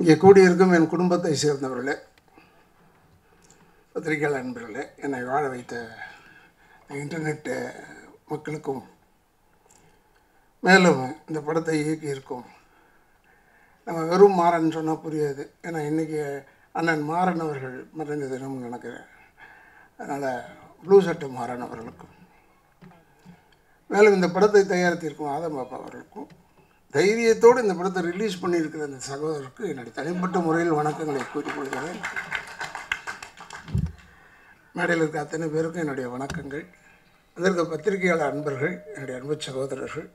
இங்கே கூடியிருக்கும் என் குடும்பத்தை சேர்ந்தவர்களே பத்திரிகையாளர் நண்பர்களே என்னை வாழ வைத்த இன்டர்நெட் மக்களுக்கும் மேலும் இந்த படத்தை இயக்கியிருக்கும் நம்ம வெறும் மாறன் சொன்னால் புரியாது ஏன்னா இன்றைக்கி அண்ணன் மாறன் அவர்கள் மறைந்த தினம் நினைக்கிறேன் அதனால் ப்ளூ சட்டை மாறன் அவர்களுக்கும் மேலும் இந்த படத்தை தயாரித்திருக்கும் ஆதம் பாப்பா அவர்களுக்கும் தைரியத்தோடு இந்த படத்தை ரிலீஸ் பண்ணியிருக்கிற அந்த சகோதரருக்கு என்னுடைய தனிப்பட்ட முறையில் வணக்கங்களை கூறிக்கொள்கிறேன் மேடையில் இருக்க அத்தனை பேருக்கும் என்னுடைய வணக்கங்கள் அதற்கு பத்திரிகையாளர் அன்பர்கள் என்னுடைய அன்பு சகோதரர்கள்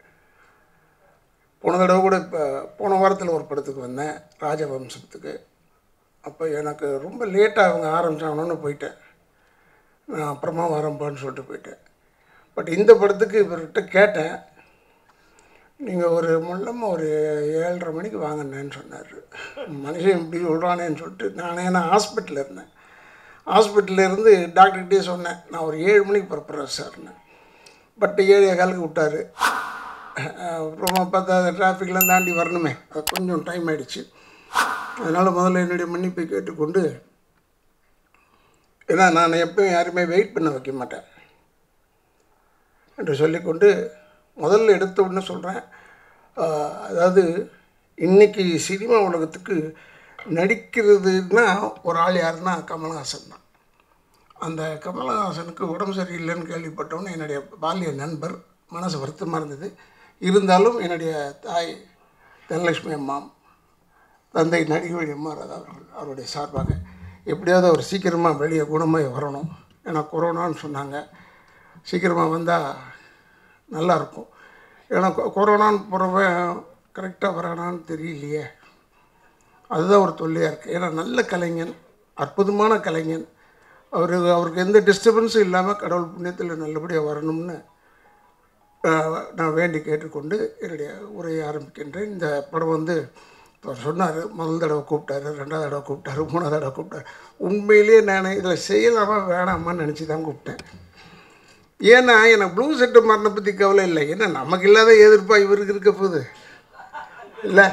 போன தடவை கூட இப்போ போன வாரத்தில் ஒரு படத்துக்கு வந்தேன் ராஜவம்சத்துக்கு அப்போ எனக்கு ரொம்ப லேட்டாக அவங்க ஆரம்பிச்சாங்கன்னு போயிட்டேன் நான் அப்புறமா வரேன்ப்பான்னு சொல்லிட்டு போயிட்டேன் பட் இந்த படத்துக்கு இவர்கிட்ட கேட்டேன் நீங்கள் ஒரு முள்ளமாக ஒரு ஏழரை மணிக்கு வாங்கினேன்னு சொன்னார் மனுஷன் இப்படி சொல்கிறானேன்னு சொல்லிட்டு நானே நான் ஹாஸ்பிட்டலில் இருந்தேன் ஹாஸ்பிட்டலில் இருந்து டாக்டர்கிட்டே சொன்னேன் நான் ஒரு ஏழு மணிக்கு புறப்படுறேன் சார்னு பட் ஏழு காலுக்கு விட்டார் அப்புறமா பார்த்தா அந்த டிராஃபிக்லாம் தாண்டி வரணுமே அது கொஞ்சம் டைம் ஆகிடுச்சு அதனால் முதல்ல என்னுடைய மன்னிப்பை கேட்டுக்கொண்டு ஏன்னா நான் எப்பயும் யாருமே வெயிட் பண்ண வைக்க மாட்டேன் என்று சொல்லிக்கொண்டு முதல்ல எடுத்த உடனே சொல்கிறேன் அதாவது இன்றைக்கி சினிமா உலகத்துக்கு நடிக்கிறதுனா ஒரு ஆள் யாருன்னா கமல்ஹாசன் தான் அந்த கமல்ஹாசனுக்கு உடம்பு சரியில்லைன்னு கேள்விப்பட்டோன்னு என்னுடைய பாலிய நண்பர் மனசு வருத்தமாக இருந்தது இருந்தாலும் என்னுடைய தாய் தனலட்சுமி அம்மாம் தந்தை நடிகவழி அம்மா ராதா அவர்கள் அவருடைய சார்பாக எப்படியாவது அவர் சீக்கிரமாக வெளியே குணமாகி வரணும் ஏன்னா கொரோனான்னு சொன்னாங்க சீக்கிரமாக வந்தால் நல்லாயிருக்கும் ஏன்னா கொ- கொரோனான்னு போகிறவன் கரெக்டாக வரானான்னு தெரியலையே அதுதான் ஒரு தொல்லையாக இருக்குது ஏன்னா நல்ல கலைஞன் அற்புதமான கலைஞன் அவர் அவருக்கு எந்த டிஸ்டர்பன்ஸும் இல்லாமல் கடவுள் புண்ணியத்தில் நல்லபடியாக வரணும்னு ஆஹ், நான் வேண்டி கேட்டுக்கொண்டு என்னுடைய உரையை ஆரம்பிக்கின்றேன் இந்த படம் வந்து அவர் சொன்னார் முதல் தடவை கூப்பிட்டாரு ரெண்டாவது தடவை கூப்பிட்டாரு மூணாவது தடவை கூப்பிட்டாரு உண்மையிலேயே நான் இதில் செய்யலாமா வேணாமான்னு நினச்சி தான் கூப்பிட்டேன் ஏன்னா எனக்கு ப்ளூ செட்டு மரணை பற்றி கவலை இல்லை ஏன்னா நமக்கு இல்லாத எதிர்ப்பா இவருக்கு இருக்க போகுது இல்லை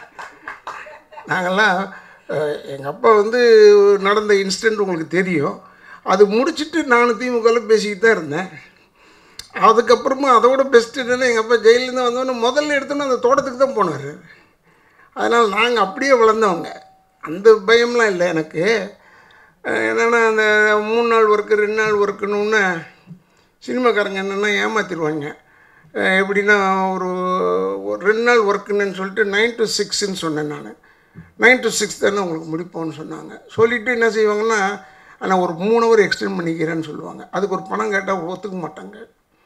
நாங்கள்லாம் எங்கள் அப்பா வந்து நடந்த இன்சிடெண்ட் உங்களுக்கு தெரியும் அது முடிச்சுட்டு நானும் திமுகவில் பேசிக்கிட்டு தான் இருந்தேன் அதுக்கப்புறமா அதோட பெஸ்ட் என்னென்னா எங்கள் அப்பா ஜெயிலேருந்து வந்தோடனே முதல்ல எடுத்தோன்னே அந்த தோட்டத்துக்கு தான் போனார் அதனால் நாங்கள் அப்படியே வளர்ந்தவங்க அந்த பயம்லாம் இல்லை எனக்கு அஹ் என்னென்னா அந்த மூணு நாள் ஒர்க்கு ரெண்டு நாள் ஒர்க்குன்னு சினிமாக்காரங்க என்னென்னா ஏமாற்றிடுவாங்க அஹ் எப்படின்னா ஒரு ஒரு ரெண்டு நாள் ஒர்க்குன்னு சொல்லிட்டு நைன் டு சிக்ஸ்ன்னு சொன்னேன் நான் நைன் டு சிக்ஸ் தானே உங்களுக்கு முடிப்போம்னு சொன்னாங்க சொல்லிவிட்டு என்ன செய்வாங்கன்னா ஆனால் ஒரு மூணு ஹவர் எக்ஸ்டெண்ட் பண்ணிக்கிறேன்னு சொல்லுவாங்க அதுக்கு ஒரு பணம் கேட்டால் ஒத்துக்க மாட்டாங்க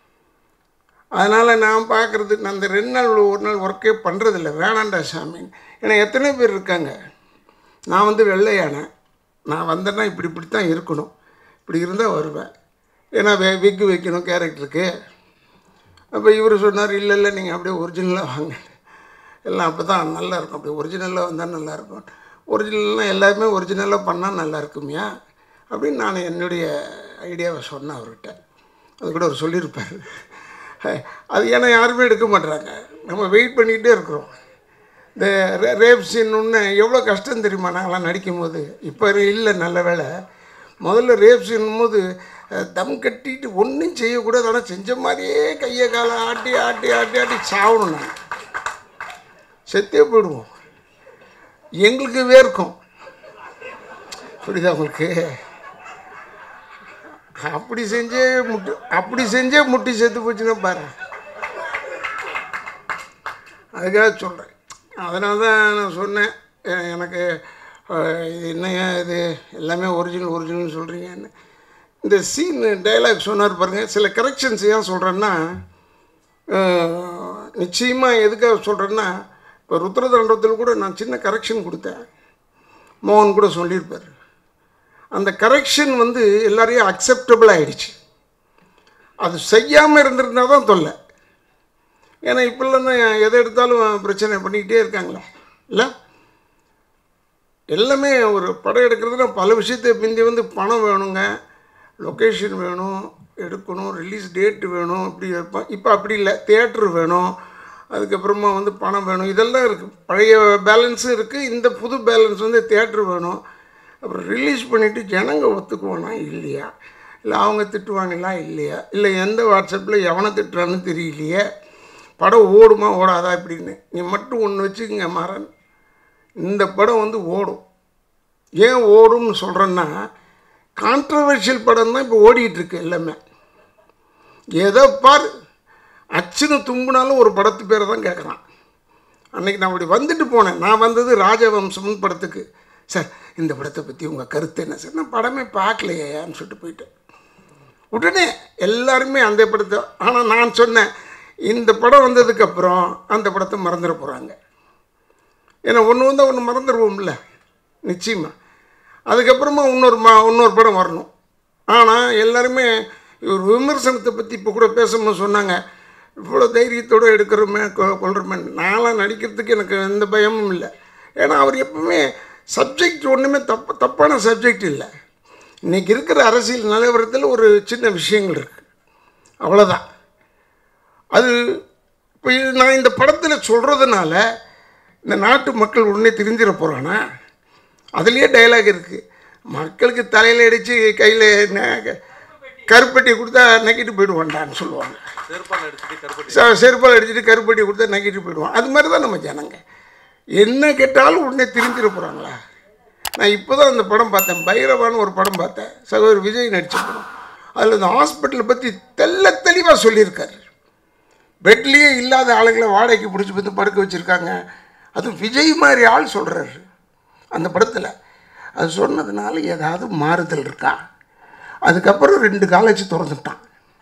அதனால் நான் பார்க்குறது நான் அந்த ரெண்டு நாள் ஒரு நாள் ஒர்க்கே பண்ணுறதில்ல வேணாண்டா சாமி ஏன்னா எத்தனை பேர் இருக்காங்க நான் வந்து வெள்ளை யானை நான் வந்தேன்னா இப்படி இப்படி தான் இருக்கணும் இப்படி இருந்தால் வருவேன் ஏன்னா வே விக்கு வைக்கணும் கேரக்டருக்கு அப்போ இவர் சொன்னார் இல்லை இல்லை நீங்கள் அப்படியே ஒரிஜினலாக வாங்க எல்லாம் அப்போ தான் நல்லா இருக்கும் அப்படி ஒரிஜினலாக வந்தால் நல்லாயிருக்கும் ஒரிஜினல்லாம் எல்லாருமே ஒரிஜினலாக பண்ணால் நல்லா இருக்குமியா அப்படின்னு நான் என்னுடைய ஐடியாவை சொன்னேன் அவர்கிட்ட அது கூட அவர் சொல்லியிருப்பார் அது ஏன்னா யாருமே எடுக்க மாட்றாங்க நம்ம வெயிட் பண்ணிக்கிட்டே இருக்கிறோம் இந்த ரே ரேப் சீன்னு எவ்வளோ கஷ்டம் தெரியுமா நாங்களாம் நடிக்கும்போது இப்போ இல்லை நல்ல வேளை முதல்ல ரேப் சீன் போது அஹ், தம் கட்டிட்டு ஒன்றும் செய்யக்கூடாது ஆனால் செஞ்ச மாதிரியே கையை காலை ஆட்டி ஆட்டி ஆட்டி ஆட்டி சாவணும் நான் செத்தே போயிடுவோம் எங்களுக்கு வேர்க்கும் புரியுதா உங்களுக்கு அப்படி செஞ்சே முட்டு அப்படி செஞ்சே முட்டி செத்து போச்சுன்னா பாரு அதுக்காக சொல்கிறேன் அதனால தான் நான் சொன்னேன் எ- எனக்கு அஹ், இது என்னையா இது எல்லாமே ஒரிஜினல் ஒரிஜினல் சொல்கிறீங்கன்னு இந்த சீன் டைலாக் சொன்னார் பாருங்கள் சில கரெக்ஷன்ஸ் ஏன் சொல்கிறேன்னா நிச்சயமாக எதுக்காக சொல்கிறேன்னா இப்போ ருத்ரதண்டத்தில் கூட நான் சின்ன கரெக்ஷன் கொடுத்தேன் மோகன் கூட சொல்லியிருப்பார் அந்த கரெக்ஷன் வந்து எல்லாரையும் அக்செப்டபிள் ஆயிடுச்சு அது செய்யாமல் இருந்திருந்தா தான் தொல்லை ஏன்னா இப்போல்லாம் தான் எதை எடுத்தாலும் பிரச்சனை பண்ணிக்கிட்டே இருக்காங்களே இல்லை எல்லாமே ஒரு படம் எடுக்கிறதுனா பல விஷயத்தை பிந்தி வந்து பணம் வேணுங்க லொக்கேஷன் வேணும் எடுக்கணும் ரிலீஸ் டேட்டு வேணும் இப்படி வைப்போம் இப்போ அப்படி இல்லை தியேட்ரு வேணும் அதுக்கப்புறமா வந்து பணம் வேணும் இதெல்லாம் இருக்குது பழைய பேலன்ஸும் இருக்குது இந்த புது பேலன்ஸ் வந்து தேட்ரு வேணும் அப்புறம் ரிலீஸ் பண்ணிவிட்டு ஜனங்க ஒத்துக்குவானா இல்லையா இல்லை அவங்க திட்டுவாங்களா இல்லையா இல்லை எந்த வாட்ஸ்அப்பில் எவனை திட்டுறான்னு தெரியலையே படம் ஓடுமா ஓடாதா இப்படின்னு நீ மட்டும் ஒன்று வச்சுக்கோங்க மாறன் இந்த படம் வந்து ஓடும் ஏன் ஓடும்னு சொல்கிறேன்னா கான்ட்ரவர்ஷியல் படம் தான் இப்போ ஓடிட்டு இருக்கு எல்லாமே எதை பார் அச்சுன்னு தும்புனாலும் ஒரு படத்து பேரை தான் கேட்குறான் அன்னைக்கு நான் அப்படி வந்துட்டு போனேன் நான் வந்தது ராஜவம்சம்னு படத்துக்கு சார் இந்த படத்தை பற்றி உங்கள் கருத்து என்ன சார் நான் படமே பார்க்கலையேன்னு சொல்லிட்டு போயிட்டேன் உடனே எல்லாருமே அந்த படத்தை ஆனால் நான் சொன்னேன் இந்த படம் வந்ததுக்கப்புறம் அந்த படத்தை மறந்துட போகிறாங்க ஏன்னா ஒன்று வந்தால் ஒன்று மறந்துடுவோம்ல நிச்சயமாக அதுக்கப்புறமா இன்னொரு மா இன்னொரு படம் வரணும் ஆனால் எல்லாருமே இவர் விமர்சனத்தை பற்றி இப்போ கூட பேசணும்னு சொன்னாங்க இவ்வளோ தைரியத்தோடு எடுக்கிறோமே கொ- கொள்கிறோமே நான்லாம் நடிக்கிறதுக்கு எனக்கு எந்த பயமும் இல்லை ஏன்னா அவர் எப்பவுமே சப்ஜெக்ட் ஒன்றுமே தப்பு தப்பான சப்ஜெக்ட் இல்லை இன்றைக்கி இருக்கிற அரசியல் நிலவரத்தில் ஒரு சின்ன விஷயங்கள் இருக்குது அவ்வளோதான் அது இப்போ இது நான் இந்த படத்தில் சொல்கிறதுனால இந்த நாட்டு மக்கள் உடனே தெரிஞ்சிட போகிறானா அதுலேயே டைலாக் இருக்குது மக்களுக்கு தலையில் அடித்து கையில் கருப்பட்டி கொடுத்தா நக்கிட்டு போயிடுவான்டான்னு சொல்லுவாங்க செருப்பால் அடிச்சுட்டு கருப்பட்டி ச- செருப்பால் அடிச்சுட்டு கருப்பட்டி கொடுத்தா நக்கிட்டு போயிடுவான் அது மாதிரி தான் நம்ம ஜனங்க என்ன கேட்டாலும் உடனே திருந்திட போகிறாங்களா நான் இப்போ தான் அந்த படம் பார்த்தேன் பைரவான்னு ஒரு படம் பார்த்தேன் சகோதரர் விஜய் நடித்த படம் அதில் இந்த ஹாஸ்பிட்டலை பற்றி தெள்ள தெளிவாக சொல்லியிருக்காரு பெட்லேயே இல்லாத ஆளுங்களை வாடகைக்கு பிடிச்சி வந்து படுக்க வச்சுருக்காங்க அதுவும் விஜய் மாதிரி ஆள் சொல்கிறாரு அந்த படத்தில் அது சொன்னதுனால ஏதாவது மாறுதல் இருக்கா அதுக்கப்புறம் ரெண்டு காலேஜ் திறந்துட்டான்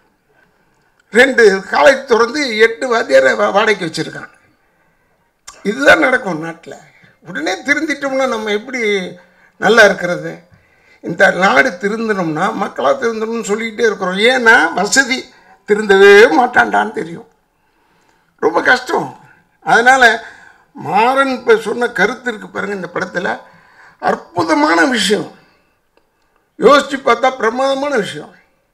ரெண்டு காலேஜ் திறந்து எட்டு வாத்தியாரை வா- வாடகைக்கு வச்சுருக்கான் இதுதான் நடக்கும் நாட்டில் உடனே திருந்திட்டோம்னா நம்ம எப்படி நல்லா இருக்கிறது இந்த நாடு திருந்தணும்னா மக்களாக திருந்தணும்னு சொல்லிக்கிட்டே இருக்கிறோம் ஏன்னா வசதி திருந்தவே மாட்டான்டான்னு தெரியும் ரொம்ப கஷ்டம் அதனால் மாறன் இப்போ சொன்ன கருத்து இருக்கு பாருங்க இந்த படத்தில் அற்புதமான விஷயம் யோசித்து பார்த்தா பிரமாதமான விஷயம்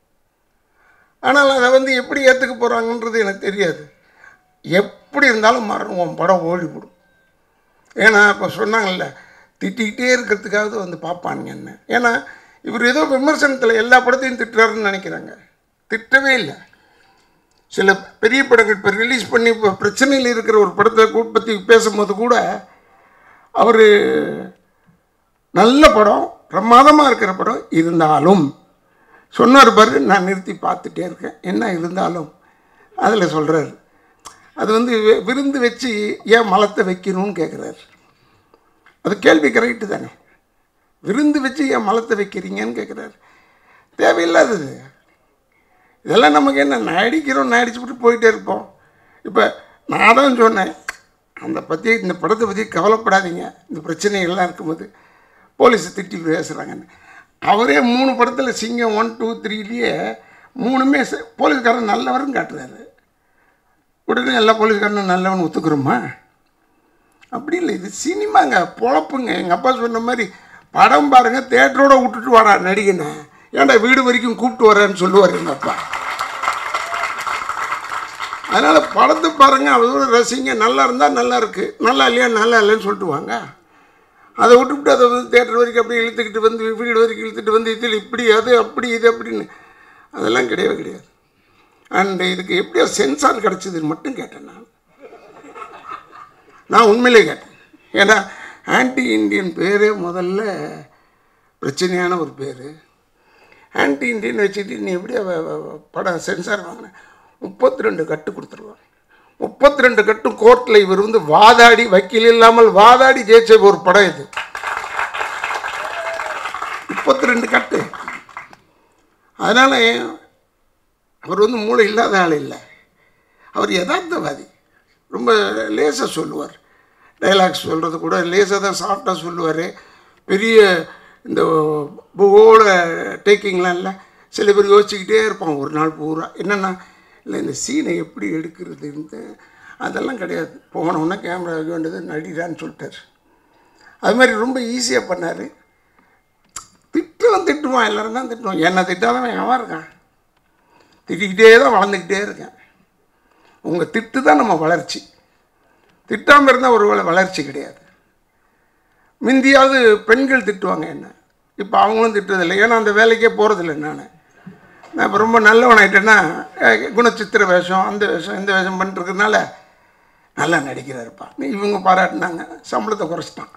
ஆனால் அதை வந்து எப்படி ஏற்றுக்க போகிறாங்கன்றது எனக்கு தெரியாது எப்படி இருந்தாலும் மாறன் உன் படம் ஓடிவிடும் ஏன்னா இப்போ சொன்னாங்கல்ல திட்டிக்கிட்டே இருக்கிறதுக்காவது வந்து பார்ப்பானுங்க என்ன ஏன்னா இவர் ஏதோ விமர்சனத்தில் எல்லா படத்தையும் திட்டுறாருன்னு நினைக்கிறாங்க திட்டவே இல்லை சில பெரிய படங்கள் இப்போ ரிலீஸ் பண்ணி இப்போ பிரச்சனையில் இருக்கிற ஒரு படத்தை கூட பற்றி பேசும்போது கூட அவர் நல்ல படம் பிரமாதமாக இருக்கிற படம் இருந்தாலும் சொன்னார் பாரு நான் நிறுத்தி பார்த்துட்டே இருக்கேன் என்ன இருந்தாலும் அதில் சொல்கிறாரு அது வந்து வி- விருந்து வச்சு ஏன் மலத்தை வைக்கணும்னு கேட்குறாரு அது கேள்வி கரெக்டு தானே விருந்து வச்சு ஏன் மலத்தை வைக்கிறீங்கன்னு கேட்குறாரு தேவையில்லாதது இதெல்லாம் நமக்கு என்ன நடிக்கிறோம் நடிச்சுட்டு போயிட்டே இருப்போம் இப்போ நான் தான் சொன்னேன் அந்த பற்றி இந்த படத்தை பற்றி கவலைப்படாதீங்க இந்த பிரச்சனைகள்லாம் இருக்கும்போது போலீஸை திட்டி பேசுகிறாங்கன்னு அவரே மூணு படத்தில் சிங்கம் ஒன் டூ த்ரீலேயே மூணுமே ச- போலீஸ்காரன் நல்லவரும் காட்டுறாரு உடனே எல்லா போலீஸ்காரனும் நல்லவன் ஒத்துக்கிறோமா அப்படி இல்லை இது சினிமாங்க பொழப்புங்க எங்கள் அப்பா சொன்ன மாதிரி படம் பாருங்க தேட்டரோட விட்டுட்டு வாடா நடிகனை ஏன்டா வீடு வரைக்கும் கூப்பிட்டு வரேன்னு சொல்லுவார் எங்கள் அப்பா அதனால் படத்தை பாருங்க அதோட ரசிங்க நல்லா இருந்தால் நல்லா இருக்கு நல்லா இல்லையா நல்லா இல்லைன்னு சொல்லிட்டு வாங்க அதை விட்டுவிட்டு அதை வந்து தேட்டர் வரைக்கும் அப்படியே இழுத்துக்கிட்டு வந்து வீடு வரைக்கும் இழுத்துட்டு வந்து இதில் இப்படி அது அப்படி இது அப்படின்னு அதெல்லாம் கிடையவே கிடையாது அண்ட் இதுக்கு எப்படியோ சென்சார் கிடச்சிதுன்னு மட்டும் கேட்டேன் நான் நான் உண்மையிலே கேட்டேன் ஏன்னா ஆன்டி இந்தியன் பேரே முதல்ல பிரச்சனையான ஒரு பேர் ஆன்டி இந்தியன் வச்சுட்டு நீ எப்படி அவ- அவ- அவ படம் சென்சார் வாங்கின முப்பத்தி ரெண்டு கட்டு கொடுத்துருவாங்க முப்பத்தி ரெண்டு கட்டும் கோர்ட்டில் இவர் வந்து வாதாடி வக்கீல் இல்லாமல் வாதாடி ஜெயிச்ச ஒரு படம் இது முப்பத்தி ரெண்டு கட்டு அதனால் அவர் வந்து மூளை இல்லாத ஆள் இல்லை அவர் யதார்த்தவாதி ரொம்ப லேசாக சொல்லுவார் டைலாக்ஸ் சொல்கிறது கூட லேசாக தான் சாஃப்டாக சொல்லுவார் பெரிய இந்த பூகோள டேக்கிங்லாம் இல்லை சில பேர் யோசிச்சுக்கிட்டே இருப்பான் ஒரு நாள் பூரா என்னென்னா இல்லை இந்த சீனை எப்படி எடுக்கிறதுன்ட்டு அதெல்லாம் கிடையாது போனவுடனே கேமரா வைக்க வேண்டியது நடிடான்னு சொல்லிட்டார் அது மாதிரி ரொம்ப ஈஸியாக பண்ணார் திட்டுவன் திட்டுவான் எல்லாரும் தான் திட்டுவான் என்னை திட்டாதவன் எவன் இருக்கான் திட்டிக்கிட்டே தான் வளர்ந்துக்கிட்டே இருக்கேன் உங்கள் திட்டு தான் நம்ம வளர்ச்சி திட்டாமல் இருந்தால் ஒரு வேளை வளர்ச்சி கிடையாது முந்தியாவது பெண்கள் திட்டுவாங்க என்ன இப்போ அவங்களும் திட்டுறதில்லை ஏன்னா அந்த வேலைக்கே போகிறதில்ல நான் நான் இப்போ ரொம்ப நல்லவனாயிட்டேன்னா அஹ், குணச்சித்திர வேஷம் அந்த வேஷம் இந்த வேஷம் பண்ணிட்டுருக்கறனால நல்லா நடிக்கிறாருப்பா இவங்க பாராட்டினாங்க சம்பளத்தை குறைச்சிட்டான்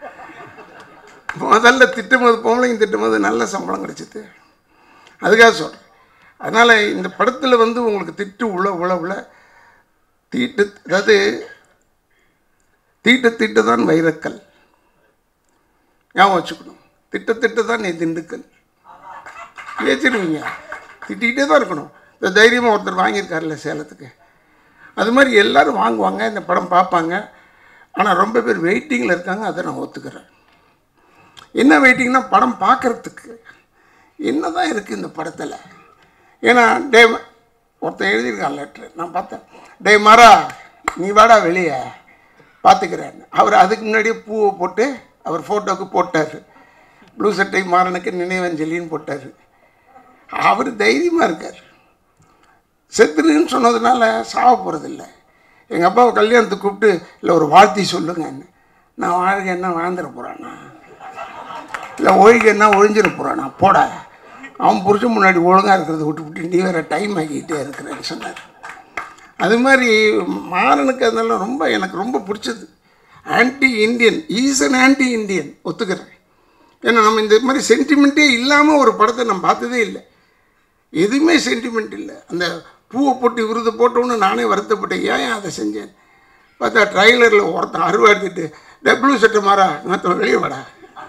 முதல்ல திட்டும்போது பொம்பளைங்க திட்டும்போது நல்ல சம்பளம் கிடைச்சிது அதுக்காக சொல்கிறேன் அதனால் இந்த படத்தில் வந்து உங்களுக்கு திட்டு உள்ள உள்ள உள்ள தீட்டு அதாவது தீட்டு திட்டு தான் வைரக்கல் ஞாபகம் வச்சுக்கணும் திட்ட திட்ட தான் நீ திண்டுக்கல் பேச்சிடுவீங்க திட்டிகிட்டே தான் இருக்கணும் இந்த தைரியமாக ஒருத்தர் வாங்கியிருக்காருல்ல சேலத்துக்கு அது மாதிரி எல்லாரும் வாங்குவாங்க இந்த படம் பார்ப்பாங்க ஆனால் ரொம்ப பேர் வெயிட்டிங்கில் இருக்காங்க அதை நான் ஒத்துக்கிறேன் என்ன வெயிட்டிங்னா படம் பார்க்குறதுக்கு என்ன தான் இருக்குது இந்த படத்தில் ஏன்னா டே ஒருத்தன் எழுதியிருக்கான் லெட்ரு நான் பார்த்தேன் டே மாறா நீ வாடா வெளியே பார்த்துக்கிறேன் அவர் அதுக்கு முன்னாடியே பூவை போட்டு அவர் ஃபோட்டோவுக்கு போட்டார் ப்ளூ சட்டை மாறனுக்கு நினைவஞ்சலின்னு போட்டார் அவர் தைரியமாக இருக்கார் செத்துருன்னு சொன்னதுனால சாவ போகிறதில்ல எங்கள் அப்பாவை கல்யாணத்துக்கு கூப்பிட்டு இல்லை ஒரு வாழ்த்தி சொல்லுங்கன்னு நான் வாழ்க்கை என்ன வாழ்ந்துட போகிறானா இல்லை ஒழிக்க என்ன ஒழிஞ்சிட போகிறானா போடா அவன் புருஷன் முன்னாடி ஒழுங்காக இருக்கிறத விட்டு விட்டு நீ வேறு டைம் ஆக்கிக்கிட்டே இருக்கிறேன்னு சொன்னார் அது மாதிரி மாறனுக்கு அதெல்லாம் ரொம்ப எனக்கு ரொம்ப பிடிச்சது anti Indian is an anti Indian ஒத்துக்கிறேன் ஏன்னா நம்ம இந்த மாதிரி சென்டிமெண்ட்டே இல்லாமல் ஒரு படத்தை நான் பார்த்ததே இல்லை எதுவுமே சென்டிமெண்ட் இல்லை அந்த பூவை போட்டு விருது போட்டோன்னு நானே வருத்தப்பட்டேன் ஏன் அதை செஞ்சேன் பார்த்தா ட்ரைலரில் ஒருத்தன் அருவா எடுத்துட்டு டபுள்யூ சட்டை மாறா மற்ற வெளியே வாடா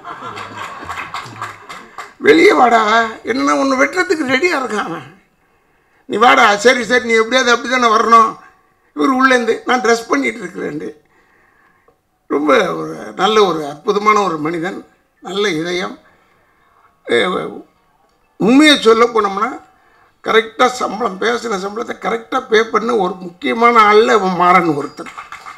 வெளியே வாடா என்ன ஒன்று வெட்டுறதுக்கு ரெடியாக இருக்கான் அவன் நீ வாடா சரி சரி நீ எப்படியாவது அப்படி தானே வரணும் இவர் உள்ளேருந்து நான் ட்ரெஸ் பண்ணிட்டு இருக்கிறேன் ரொம்ப ஒரு நல்ல ஒரு அற்புதமான ஒரு மனிதன் நல்ல இதயம் அஹ் உண்மையை சொல்ல போனோம்னா கரெக்டாக சம்பளம் பேசின சம்பளத்தை கரெக்டாக பே பண்ண ஒரு முக்கியமான ஆளில் அவன் மாறன் ஒருத்தர்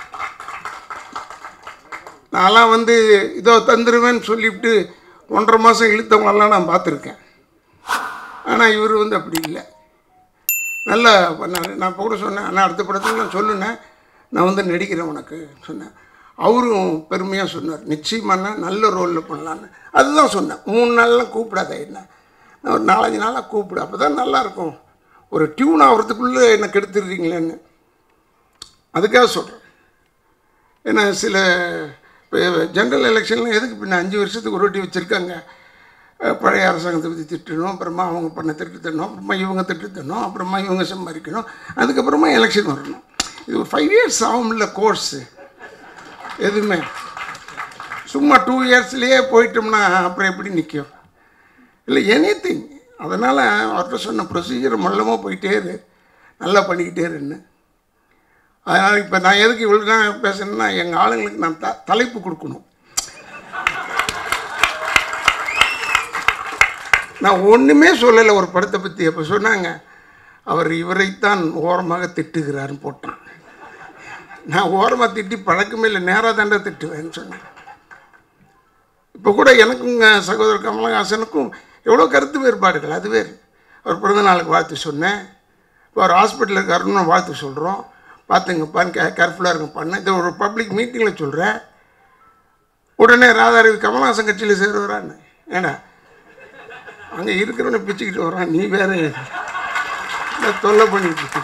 நான்லாம் வந்து இதோ தந்துடுவேன்னு சொல்லிவிட்டு ஒன்றரை மாதம் இழுத்தவங்களெல்லாம் நான் பார்த்துருக்கேன் ஆனால் இவர் வந்து அப்படி இல்லை நல்லா பண்ணார் நான் இப்போ கூட சொன்னேன் நான் அடுத்த படத்தில் நான் சொல்லுனேன் நான் வந்து நடிக்கிறேன் உனக்கு சொன்னேன் அவரும் பெருமையாக சொன்னார் நிச்சயமான நல்ல ரோலில் பண்ணலான்னு அதுதான் சொன்னேன் மூணு நாள்லாம் கூப்பிடாத என்ன நான் ஒரு நாலஞ்சு நாளாக கூப்பிடு அப்போ தான் நல்லாயிருக்கும் ஒரு டியூன் ஆகிறதுக்குள்ளே என்னை கெடுத்துடுறீங்களேன்னு அதுக்காக சொல்கிறேன் ஏன்னா சில ஜென்ரல் எலெக்ஷன்லாம் எதுக்கு பின்ன அஞ்சு வருஷத்துக்கு ஒரு வாட்டி வச்சுருக்காங்க அஹ் பழைய அரசாங்கத்தை பற்றி திட்டணும் அப்புறமா அவங்க பண்ண திட்டு தரணும் அப்புறமா இவங்க திட்டு தரணும் அப்புறமா இவங்க சம்பாதிக்கணும் அதுக்கப்புறமா எலெக்ஷன் வரணும் இது ஒரு ஃபைவ் இயர்ஸ் ஆகும்ல கோர்ஸு எதுவுமே சும்மா டூ இயர்ஸ்லேயே போயிட்டோம்னா அப்புறம் எப்படி நிற்கும் இல்லை எனி திங் அதனால் அவர்கிட்ட சொன்ன ப்ரொசீஜர் மல்லமாக போயிட்டே இரு நல்லா பண்ணிக்கிட்டே இருன்னு அதனால் இப்போ நான் எதுக்கு இவ்வளோ நேரம் பேசுகிறேன்னா எங்கள் ஆளுங்களுக்கு நான் த தலைப்பு கொடுக்கணும் நான் ஒன்றுமே சொல்லலை ஒரு படத்தை பற்றி அப்போ சொன்னாங்க அவர் இவரைத்தான் ஓரமாக திட்டுகிறாருன்னு போட்டான் நான் ஓரமாக திட்டி பழக்கமே இல்லை நேராக தாண்டா திட்டுவேன்னு சொன்னேன் இப்போ கூட எனக்கும் எங்கள் சகோதரர் கமலஹாசனுக்கும் எவ்வளோ கருத்து வேறுபாடுகள் அது வேறு அவர் பிறந்த நாளுக்கு வாழ்த்து சொன்னேன் இப்போ அவர் ஹாஸ்பிட்டலில் இருக்காருன்னு வாழ்த்து சொல்கிறோம் பார்த்துங்கப்பான்னு கே கேர்ஃபுல்லாக இருங்கப்பான்னு இது ஒரு பப்ளிக் மீட்டிங்கில் சொல்கிறேன் உடனே ராதாரவி கமலஹாசன் கட்சியில் சேருவாரான்னு ஏன்னா அங்கே இருக்கிறவனை பிச்சுக்கிட்டு வரான் நீ வேற இந்த தொல்லை பண்ணிட்டு இருக்க.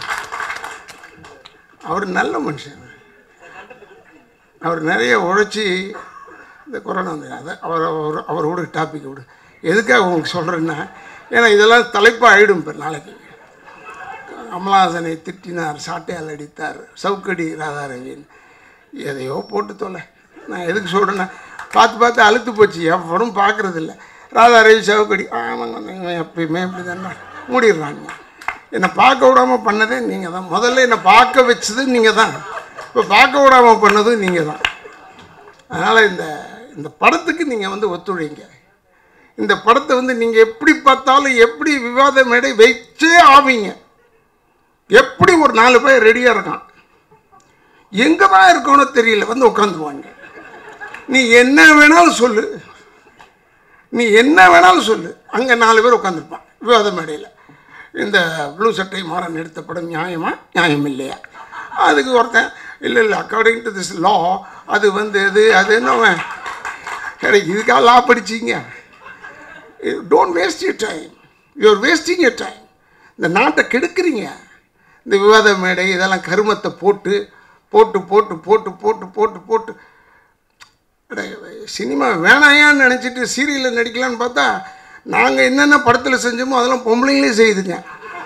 அவர் நல்ல மனுஷன் அவர் நிறைய உழைச்சி இந்த கொரோனா வந்து அதை அவர் அவர் அவர் விடு டாபிக் விடு எதுக்காக உங்களுக்கு சொல்கிறேன்னா ஏன்னா இதெல்லாம் தலைப்பாக ஆகிடும் இப்போ நாளைக்கு கமலஹாசனை திட்டினார் சாட்டையால் அடித்தார் சவுக்கடி ராதாரவின்னு எதையோ போட்டு தொலை நான் எதுக்கு சொல்கிறேன்னா பார்த்து பார்த்து அழுத்து போச்சு எவனும் பார்க்குறதில்ல ராதாரவி சவுக்கடி ஆமாங்க இவன் எப்பயுமே இப்படி தானே மூடிடுறாங்க என்னை பார்க்க விடாமல் பண்ணதே நீங்கள் தான் முதல்ல என்னை பார்க்க வச்சது நீங்கள் தான் இப்போ பார்க்க விடாமல் பண்ணதும் நீங்கள் தான் அதனால் இந்த இந்த படத்துக்கு நீங்கள் வந்து ஒத்துழைங்க இந்த படத்தை வந்து நீங்கள் எப்படி பார்த்தாலும் எப்படி விவாத மேடை வச்சே ஆவீங்க எப்படி ஒரு நாலு பேர் ரெடியாக இருக்கான் எங்கே தான் இருக்கணும் தெரியல வந்து உட்காந்துருவாங்க நீ என்ன வேணாலும் சொல்லு நீ என்ன வேணாலும் சொல்லு அங்கே நாலு பேர் உட்காந்துருப்பான் விவாத மேடையில் இந்த ப்ளூ சட்டை மாறன் எடுத்த படம் நியாயமா நியாயம் இல்லையா அதுக்கு ஒருத்தன் இல்லை இல்லை அக்கார்டிங் டு திஸ் லா அது வந்து அது அது என்னவன் எனக்கு இதுக்காக லா படிச்சீங்க don't waste your time you're wasting your time இந்த நாட்டை கெடுக்குறீங்க இந்த விவாத மேடை இதெல்லாம் கருமத்தை போட்டு போட்டு போட்டு போட்டு போட்டு போட்டு போட்டு அட, சினிமா வேணாயான்னு நினச்சிட்டு சீரியலில் நடிக்கலான்னு பார்த்தா நாங்கள் என்னென்ன படத்தில் செஞ்சோமோ அதெல்லாம் பொம்பளைங்களே செய்யுதுங்க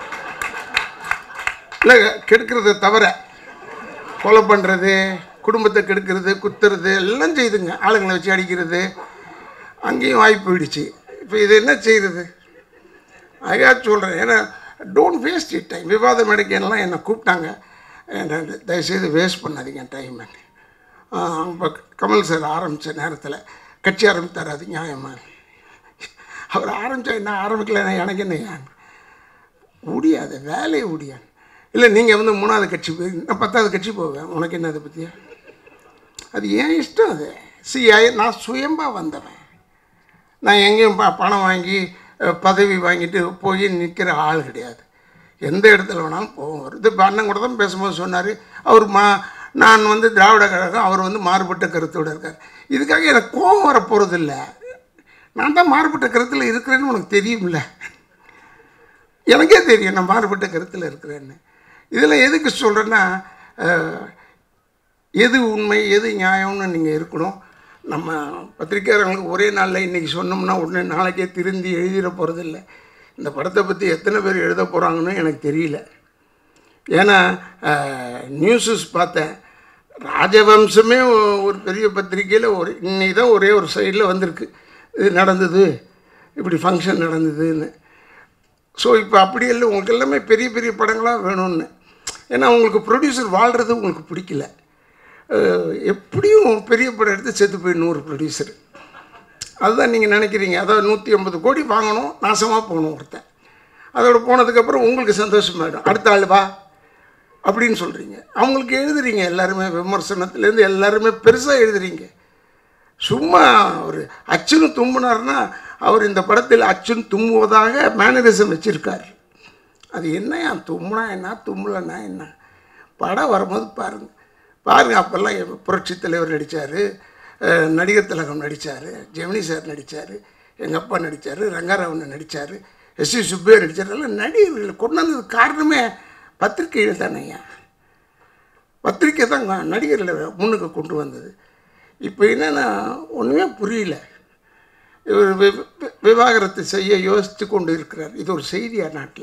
இல்லை கெடுக்கிறத தவிர கொலை பண்ணுறது குடும்பத்தை கெடுக்கிறது குத்துறது எல்லாம் செய்யுதுங்க ஆளுங்களை வச்சு அடிக்கிறது அங்கேயும் வாய்ப்பு போயிடுச்சு இப்போ இது என்ன செய்கிறது ஐயா சொல்கிறேன் ஏன்னா டோன்ட் வேஸ்ட் இட் டைம் விவாத மேடைக்கெல்லாம் என்னை கூப்பிட்டாங்க என்ன தயவுசெய்து வேஸ்ட் பண்ணாதீங்க டைம் இப்போ கமல் சார் ஆரம்பித்த நேரத்தில் கட்சி ஆரம்பித்தார் அது நியாயமா அவர் ஆரம்பித்தா என்ன ஆரம்பிக்கலைன்னா எனக்கு என்ன முடியாது வேலையை முடியாது இல்லை நீங்கள் வந்து மூணாவது கட்சி போய் நான் பத்தாவது கட்சி போவேன் உனக்கு என்ன அதை பற்றியா அது ஏன் இஷ்டம் அது சி நான் சுயம்பாக வந்தவன் நான் எங்கேயும் ப பணம் வாங்கி அஹ், பதவி வாங்கிட்டு போய் நிற்கிற ஆள் கிடையாது எந்த இடத்துல வேணாலும் போவோம் வரும் இது இப்போ அண்ணன் கூட தான் பேசும்போது சொன்னார் அவர் மா நான் வந்து திராவிட கழகம் அவர் வந்து மாறுபட்ட கருத்தோடு இருக்கார் இதுக்காக எனக்கு கோபம் வர போகிறதில்ல நான் தான் மாறுபட்ட கருத்தில் இருக்கிறேன்னு உனக்கு தெரியும்ல எனக்கே தெரியும் நான் மாறுபட்ட கருத்தில் இருக்கிறேன்னு இதில் எதுக்கு சொல்கிறேன்னா அஹ், எது உண்மை எது நியாயம்னு நீங்கள் இருக்கணும் நம்ம பத்திரிக்கையாளர்களுக்கு ஒரே நாளில் இன்றைக்கி சொன்னோம்னா உடனே நாளைக்கே திருந்தி எழுதிட போகிறதில்ல இந்த படத்தை பற்றி எத்தனை பேர் எழுத போகிறாங்கன்னு எனக்கு தெரியல ஏன்னா நியூஸஸ் பார்த்தேன் ராஜவம்சமே ஒ- ஒரு பெரிய பத்திரிக்கையில் ஒரு இன்னைக்கு தான் ஒரே ஒரு சைடில் வந்திருக்கு இது நடந்தது இப்படி ஃபங்க்ஷன் நடந்ததுன்னு ஸோ இப்போ அப்படி இல்லை உங்களுக்கு எல்லாமே பெரிய பெரிய படங்களாக வேணும்னு ஏன்னா உங்களுக்கு ப்ரொடியூசர் வாழ்கிறது உங்களுக்கு பிடிக்கல அஹ், எப்படியும் பெரிய படம் எடுத்து செத்து போய் நூறு ப்ரொடியூசர் அதுதான் நீங்கள் நினைக்கிறீங்க அதாவது நூற்றி ஐம்பது கோடி வாங்கணும் நாசமாக போகணும் ஒருத்தன் அதோட போனதுக்கப்புறம் உங்களுக்கு சந்தோஷமாயிடும் அடுத்த ஆள் வா அப்படின்னு சொல்கிறீங்க அவங்களுக்கு எழுதுறீங்க எல்லாருமே விமர்சனத்துலேருந்து எல்லாருமே பெருசாக எழுதுறீங்க சும்மா ஒரு அச்சுன்னு தும்முனார்னா அவர் இந்த படத்தில் அச்சுன்னு தும்முவதாக மேனரிசம் வச்சுருக்கார் அது என்னையா தும்முனா என்ன தும்மலன்னா என்ன படம் வரும்போது பாருங்கள் பாருங்கள் அப்போல்லாம் எ- புரட்சித் தலைவர் நடித்தார் நடிகர் திலகம் நடித்தார் ஜெமினி சார் நடித்தார் எங்கள் அப்பா நடித்தார் ரங்கராவன் நடித்தார் எஸ் சி சுப்பையா நடித்தார் எல்லாம் நடிகர்கள் கொண்டு வந்தது காரணமே பத்திரிகைகள் தானேயா பத்திரிக்கை தான் க- நடிகர்களை முன்னுக்கு கொண்டு வந்தது இப்போ என்னென்னா ஒன்றுமே புரியல இவர் வி- வி- விவாகரத்து செய்ய யோசித்து கொண்டு இருக்கிறார் இது ஒரு செய்தியா நாட்டில்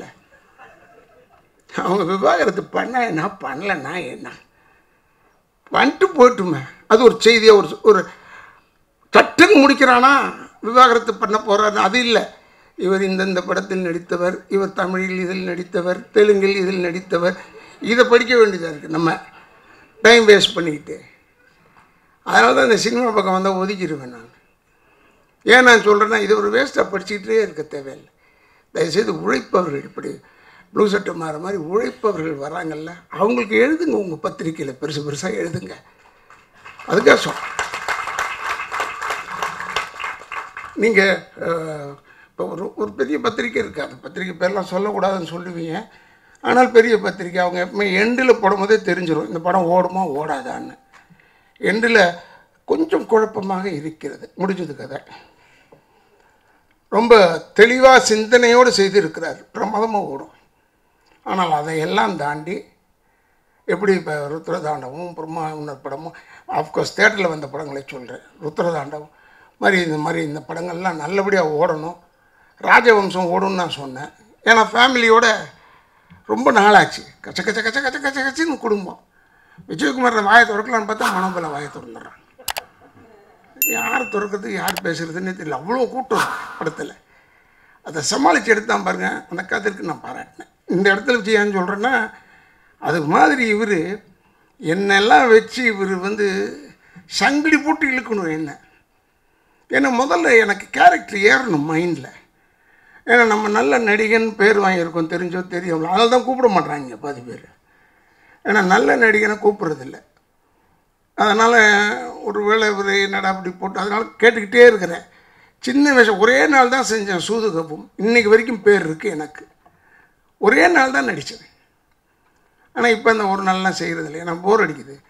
அவங்க விவாகரத்து பண்ண என்ன பண்ணலன்னா என்ன வந்துட்டு போட்டுமே அது ஒரு செய்தியாக ஒரு ஒரு சட்டுன்னு முடிக்கிறானா விவாகரத்து பண்ண போகிறாரு அது இல்லை இவர் இந்தந்த படத்தில் நடித்தவர் இவர் தமிழில் இதில் நடித்தவர் தெலுங்கில் இதில் நடித்தவர் இதை படிக்க வேண்டியதாக இருக்குது நம்ம டைம் வேஸ்ட் பண்ணிக்கிட்டு அதனால தான் இந்த சினிமா பக்கம் வந்தால் ஒதுக்கிடுவேன் நான் ஏன் நான் சொல்கிறேன்னா இது ஒரு வேஸ்ட்டாக படிச்சுக்கிட்டே இருக்க தேவையில்லை தயவுசெய்து உழைப்பவர்கள் இப்படி ப்ளூ சட்டை மாற மாதிரி உழைப்பவர்கள் வராங்கல்ல அவங்களுக்கு எழுதுங்க உங்கள் பத்திரிக்கையில் பெருசு பெருசாக எழுதுங்க அதுக்காக சொல் நீங்கள் இப்போ ஒரு ஒரு பெரிய பத்திரிக்கை இருக்குது அந்த பத்திரிக்கை பேர்லாம் சொல்லக்கூடாதுன்னு சொல்லுவீங்க ஆனால் பெரிய பத்திரிக்கை அவங்க எப்பவுமே எண்டில் போடும்போதே தெரிஞ்சிடும் இந்த படம் ஓடுமா ஓடாதான்னு எண்டில் கொஞ்சம் குழப்பமாக இருக்கிறது முடிஞ்சது கதை ரொம்ப தெளிவாக சிந்தனையோடு செய்திருக்கிறார் பிரமாதமாக ஓடும் ஆனால் அதையெல்லாம் தாண்டி எப்படி இப்போ ருத்ரதாண்டவம் பிரம்மா இன்னொரு படமும் ஆஃப்கோர்ஸ் தேட்டரில் வந்த படங்களை சொல்கிறேன் ருத்ரதாண்டவம் மாதிரி இந்த மாதிரி இந்த படங்கள்லாம் நல்லபடியாக ஓடணும் ராஜவம்சம் ஓடும்னு நான் சொன்னேன் ஏன்னா ஃபேமிலியோட ரொம்ப நாளாச்சு கச்ச கச்ச கச்ச கச்ச கச்ச கச்சின்னு குடும்பம் விஜயகுமார் வாயை திறக்கலான்னு பார்த்தா மனோபல வாயை திறந்துடுறான் யார் திறக்கிறதுக்கு யார் பேசுகிறதுன்னு தெரியல அவ்வளோ கூட்டம் படத்தில் அதை சமாளித்து எடுத்தான் பாருங்க அந்த கதைக்கு நான் பாராட்டினேன் இந்த இடத்துல வச்சு ஏன் சொல்கிறேன்னா அது மாதிரி இவர் என்னெல்லாம் வச்சு இவர் வந்து சங்கிலி போட்டு இழுக்கணும் என்ன ஏன்னா முதல்ல எனக்கு கேரக்டர் ஏறணும் மைண்டில் ஏன்னா நம்ம நல்ல நடிகன் பேர் வாங்கியிருக்கோம் தெரிஞ்சோ தெரியும் அதனால தான் கூப்பிட மாட்றாங்க பாதி பேர் ஏன்னா நல்ல நடிகனை கூப்பிட்றதில்ல அதனால் ஒரு வேளை இவர் என்னடா அப்படி போட்டு அதனால் கேட்டுக்கிட்டே இருக்கிறேன் சின்ன வயசு ஒரே நாள் தான் செஞ்சேன் சூது கப்பும் இன்னைக்கு வரைக்கும் பேர் இருக்குது எனக்கு ஒரே நாள் தான் நடித்தேன் ஆனால் இப்போ அந்த ஒரு நாள்லாம் செய்கிறது இல்லை ஏன்னா போர் அடிக்குது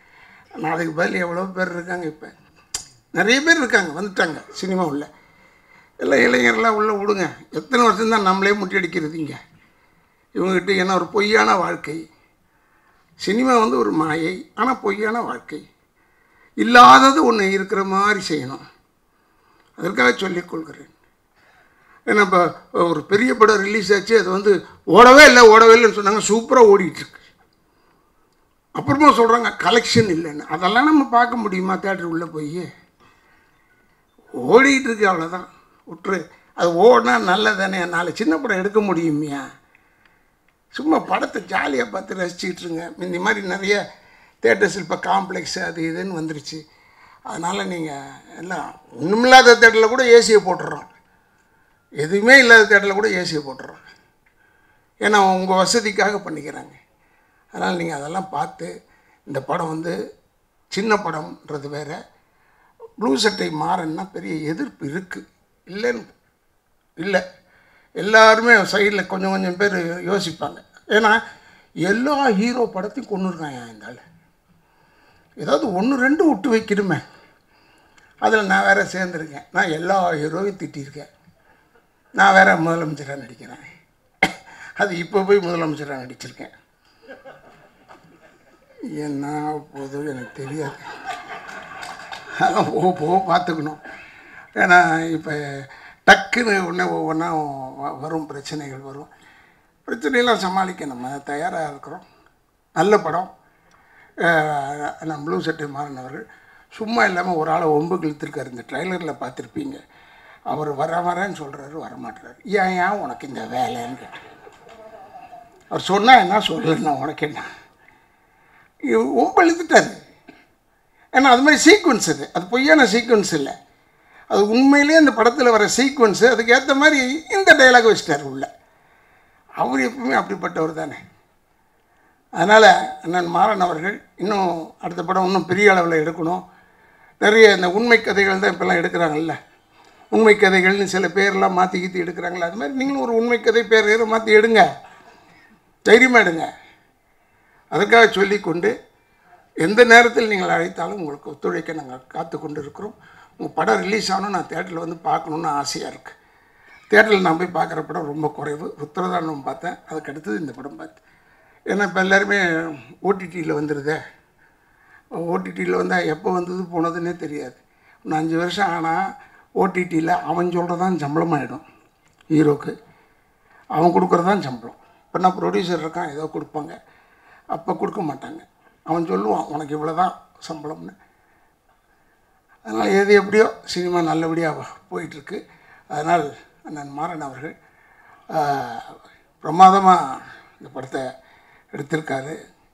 ஆனால் அதுக்கு பதில் எவ்வளோ பேர் இருக்காங்க இப்போ நிறைய பேர் இருக்காங்க வந்துட்டாங்க சினிமா உள்ள எல்லாம் இளைஞர்லாம் உள்ளே விடுங்க எத்தனை வருஷம் தான் நம்மளே முட்டியடிக்கிறது இங்கே இவங்ககிட்ட என்ன ஒரு பொய்யான வாழ்க்கை சினிமா வந்து ஒரு மாயை ஆனால் பொய்யான வாழ்க்கை இல்லாதது ஒன்று இருக்கிற மாதிரி செய்யணும் அதற்காக சொல்லிக் கொள்கிறேன் ஏன்னா இப்போ ஒரு பெரிய படம் ரிலீஸ் ஆச்சு அது வந்து ஓடவே இல்லை ஓடவே இல்லைன்னு சொன்னாங்க சூப்பராக ஓடிட்டுருக்கு அப்புறமா சொல்கிறாங்க கலெக்ஷன் இல்லைன்னு அதெல்லாம் நம்ம பார்க்க முடியுமா தேட்டர் உள்ளே போய் ஓடிட்டு இருக்கு அவ்வளோதான் விட்டுரு அது ஓடினா நல்லதானே நாலு சின்ன படம் எடுக்க முடியுமியா சும்மா படத்தை ஜாலியாக பார்த்து ரசிச்சுக்கிட்டு இருங்க இந்த மாதிரி நிறைய தேட்டர்ஸ் இப்போ காம்ப்ளெக்ஸ் அது இதுன்னு வந்துருச்சு அதனால் நீங்கள் எல்லாம் ஒன்றுமில்லாத தேட்டரில் கூட ஏசியை போட்டுடுறோம் எதுவுமே இல்லாத தேட்டரில் கூட ஏசியை போட்டுடுறோம் ஏன்னா உங்கள் வசதிக்காக பண்ணிக்கிறாங்க அதனால் நீங்கள் அதெல்லாம் பார்த்து இந்த படம் வந்து சின்ன படம்ன்றது வேற ப்ளூ சட்டை மாறன்னா பெரிய எதிர்ப்பு இருக்குது இல்லைன்னு இல்லை எல்லாருமே சைடில் கொஞ்சம் கொஞ்சம் பேர் யோசிப்பாங்க ஏன்னா எல்லா ஹீரோ படத்தையும் கொண்டு இருக்காங்க இந்த ஆள் ஏதாவது ஒன்று ரெண்டு விட்டு வைக்கணுமே அதில் நான் வேற சேர்ந்துருக்கேன் நான் எல்லா ஹீரோவையும் திட்டியிருக்கேன் நான் வேற முதலமைச்சராக நடிக்கிறேன் அது இப்போ போய் முதலமைச்சராக நடிச்சிருக்கேன் என்ன போதும் எனக்கு தெரியாது அதான் போக போக பார்த்துக்கணும் ஏன்னா இப்போ டக்குன்னு ஒன்று ஒவ்வொன்றா வரும் பிரச்சனைகள் வரும் பிரச்சனையெல்லாம் சமாளிக்க நம்ம தயாராக இருக்கிறோம் நல்ல படம் அஹ், நம்ம ப்ளூ சட்டை மாறினவர்கள் சும்மா இல்லாமல் ஒரு ஆளை ஒம்பு இழுத்துருக்காரு இந்த ட்ரைலரில் பார்த்துருப்பீங்க அவர் வர வரேன்னு சொல்கிறாரு வரமாட்டுறாரு ஏன் ஏன் உனக்கு இந்த வேலைன்னு கேட்டேன் அவர் சொன்னால் என்ன சொல்லலைன்னா உனக்கு என்ன இவ- ஒம்பு இழுத்துட்டாரு ஏன்னா அது மாதிரி சீக்வன்ஸ் அது அது பொய்யான சீக்வன்ஸ் இல்லை அது உண்மையிலேயே அந்த படத்தில் வர சீக்வன்ஸு அதுக்கு ஏற்ற மாதிரி இந்த டைலாக் வச்சிட்டார் உள்ள அவர் எப்பவுமே அப்படிப்பட்டவர் தானே அதனால் அண்ணன் மாறன் அவர்கள் இன்னும் அடுத்த படம் இன்னும் பெரிய அளவில் எடுக்கணும் நிறைய இந்த உண்மை கதைகள் தான் இப்போல்லாம் எடுக்கிறாங்கல்ல உண்மை கதைகள்னு சில பேர்லாம் மாற்றி கீத்தி எடுக்கிறாங்களே அது மாதிரி நீங்களும் ஒரு உண்மை கதை பேர் ஏற மாற்றி எடுங்க தைரியமாக எடுங்க அதற்காக சொல்லிக்கொண்டு எந்த நேரத்தில் நீங்கள் அழைத்தாலும் உங்களுக்கு ஒத்துழைக்க நாங்கள் காத்து கொண்டு இருக்கிறோம் உங்கள் படம் ரிலீஸ் ஆகணும் நான் தேட்டரில் வந்து பார்க்கணுன்னு ஆசையாக இருக்குது தேட்டரில் நான் போய் பார்க்குற படம் ரொம்ப குறைவு ருத்ரதாண்டவம் பார்த்தேன் அதுக்கு அடுத்தது இந்த படம் பார்த்தேன் ஏன்னா இப்போ எல்லாருமே ஓடிடியில் வந்துடுதே ஓடிடியில் வந்தால் எப்போ வந்தது போனதுன்னே தெரியாது இன்னும் அஞ்சு வருஷம் ஆனால் ஓடிடியில் அவன் சொல்கிறதான் சம்பளமாயிடும் ஹீரோக்கு அவன் கொடுக்குறதான் சம்பளம் இப்போ நான் ப்ரொடியூசர் இருக்கான் ஏதோ கொடுப்பாங்க அப்போ கொடுக்க மாட்டாங்க அவன் சொல்லுவான் உனக்கு இவ்வளோ தான் சம்பளம்னு அதனால் எது எப்படியோ சினிமா நல்லபடியாக போயிட்டுருக்கு அதனால் அண்ணன் மாறன் அவர்கள் பிரமாதமாக இந்த படத்தை எடுத்திருக்காரு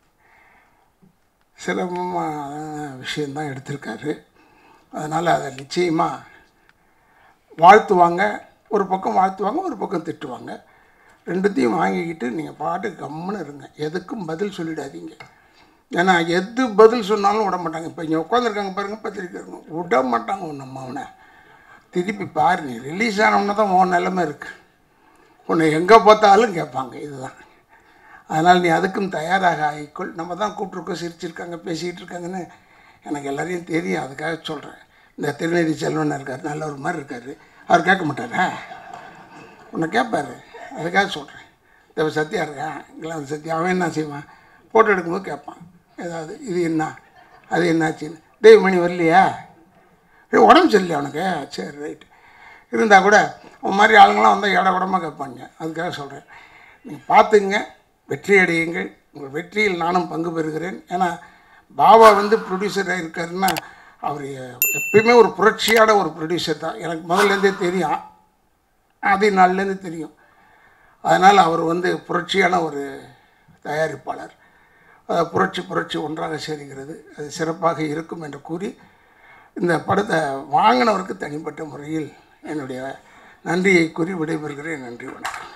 சிரமமான விஷயந்தான் எடுத்திருக்காரு அதனால் அதை நிச்சயமாக வாழ்த்துவாங்க ஒரு பக்கம் வாழ்த்துவாங்க ஒரு பக்கம் திட்டுவாங்க ரெண்டுத்தையும் வாங்கிக்கிட்டு நீங்கள் பாட்டு கம்முன்னு இருங்க எதுக்கும் பதில் சொல்லிடாதீங்க ஏன்னா எது பதில் சொன்னாலும் விட மாட்டாங்க இப்போ இங்கே உட்காந்துருக்காங்க பாருங்க பத்திரிக்கைங்க விட மாட்டாங்க நம்ம அவனை திருப்பி பாரு நீ ரிலீஸ் ஆனவன தான் உன் நிலைமை இருக்குது உன்னை எங்கே பார்த்தாலும் கேட்பாங்க இதுதான் அதனால் நீ அதுக்கும் தயாராக ஆகிக்கொள் நம்ம தான் கூப்பிட்ருக்கோம் சிரிச்சிருக்காங்க பேசிக்கிட்டு இருக்காங்கன்னு எனக்கு எல்லாரையும் தெரியும் அதுக்காக சொல்கிறேன் இந்த திருநெல்வேலி செல்வன் இருக்கார் நல்ல ஒரு மாதிரி இருக்கார் அவர் கேட்க மாட்டாரா உன்னை கேட்பாரு அதுக்காக சொல்கிறேன் தேவ சத்யா இருக்கான் இங்கெல்லாம் சத்யா அவன் என்ன செய்வான் ஃபோட்டோ எடுக்கும்போது கேட்பான் ஏதாவது இது என்ன அது என்னாச்சுன்னு டேய் மணி வரலையா ஏய் உடம்பு சரியில்லையா அவனுக்கு சரி ரைட்டு இருந்தால் கூட உன் மாதிரி ஆளுங்களாம் வந்தால் இட உடமாக கேட்பாங்க அதுக்காக சொல்கிறேன் நீங்கள் பார்த்துங்க வெற்றி அடையுங்கள் உங்கள் வெற்றியில் நானும் பங்கு பெறுகிறேன் ஏன்னா பாபா வந்து ப்ரொடியூசராக இருக்காருன்னா அவர் எப்பயுமே ஒரு புரட்சியான ஒரு ப்ரொடியூசர் தான் எனக்கு முதல்லேருந்தே தெரியும் அதே நாள்லேருந்து தெரியும் அதனால் அவர் வந்து புரட்சியான ஒரு தயாரிப்பாளர் அஹ் புரட்சி புரட்சி ஒன்றாக சேருகிறது அது சிறப்பாக இருக்கும் என்று கூறி இந்த படத்தை வாங்கினவருக்கு தனிப்பட்ட முறையில் என்னுடைய நன்றியை கூறி விடைபெறுகிறேன் நன்றி வணக்கம்